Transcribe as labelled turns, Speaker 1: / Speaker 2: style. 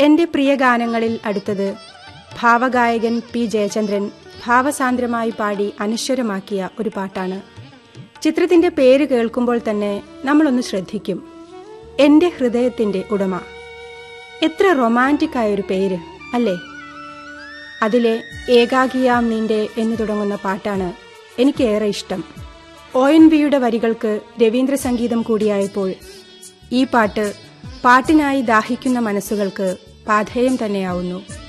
Speaker 1: എന്റെ പ്രിയ ഗാനങ്ങളിൽ അടുത്തത് ഭാവഗായകൻ പി ജയചന്ദ്രൻ ഭാവസാന്ദ്രമായി പാടി അനശ്വരമാക്കിയ ഒരു പാട്ടാണ് ചിത്രത്തിന്റെ പേര് കേൾക്കുമ്പോൾ തന്നെ നമ്മളൊന്ന് ശ്രദ്ധിക്കും എന്റെ ഹൃദയത്തിന്റെ ഉടമ എത്ര റൊമാൻറ്റിക് ആയ ഒരു പേര് അല്ലേ അതിലെ ഏകാകിയാം നിന്റെ എന്ന് തുടങ്ങുന്ന പാട്ടാണ് എനിക്കേറെ ഇഷ്ടം ഒ എൻ വിയുടെ വരികൾക്ക് രവീന്ദ്ര സംഗീതം കൂടിയായപ്പോൾ ഈ പാട്ട് പാട്ടിനായി ദാഹിക്കുന്ന മനസ്സുകൾക്ക് പാധേയം തന്നെയാവുന്നു